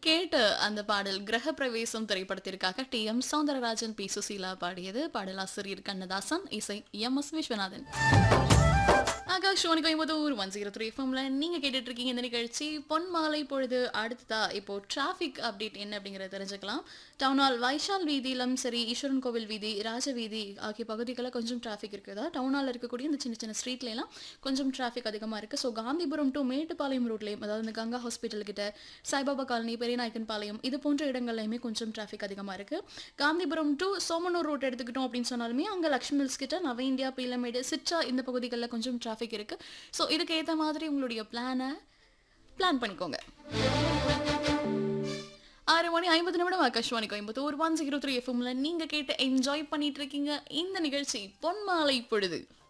கேட்ட அந்த பாடல் கிரக பிரவேசம் திரைப்படத்திற்காக T M Soundararajan P Susheela பாடியது பாடலாசிரியர் கண்ணதாசன் இசை M S Viswanathan Akashvani Coimbatore one zero three எஃப்எம்ல நீங்க கேட்டுட்டு இருக்கீங்க இந்த நிகழ்ச்சி பொன் மாலை பொழுது அடுத்ததா இப்போ டிராஃபிக் அப்டேட் என்ன அப்படிங்கறத தெரிஞ்சுக்கலாம் டவுன் ஹால் வைஷால் வீதியிலும் சரி ஈஸ்வரன் கோவில் வீதி ராஜ வீதி ஆகிய பகுதிகளில் கொஞ்சம் டிராஃபிக் இருக்குதா டவுன் ஹாலில் இருக்கக்கூடிய இந்த சின்ன சின்ன ஸ்ட்ரீட்ல எல்லாம் கொஞ்சம் டிராஃபிக் அதிகமாக இருக்கு ஸோ காந்திபுரம் டு மேட்டுப்பாளையம் ரோட்லையும் அதாவது இந்த கங்கா ஹாஸ்பிட்டல் கிட்ட சாய்பாபா காலனி பெரியநாயக்கன் பாளையம் இது போன்ற இடங்கள்லையுமே கொஞ்சம் டிராஃபிக் அதிகமாக இருக்கு காந்திபுரம் டு சோமனூர் ரோட் எடுத்துக்கிட்டோம் அப்படின்னு சொன்னாலுமே அங்கே லக்ஷ்மி மில்ஸ் கிட்ட நவ இந்தியா பீலமேடு சிற்றா இந்த பகுதிகளில் கொஞ்சம் டிராஃபிக் இருக்கு ஸோ இதுக்கு ஏற்ற மாதிரி உங்களுடைய பிளானை பிளான் பண்ணிக்கோங்க ஆறு மணி ஐம்பது நிமிடம் Akashvani Coimbatore one zero three எஃப்எம்ல நீங்க கேட்டு என்ஜாய் பண்ணிட்டு இருக்கீங்க இந்த நிகழ்ச்சி பொன்மாலை பொழுது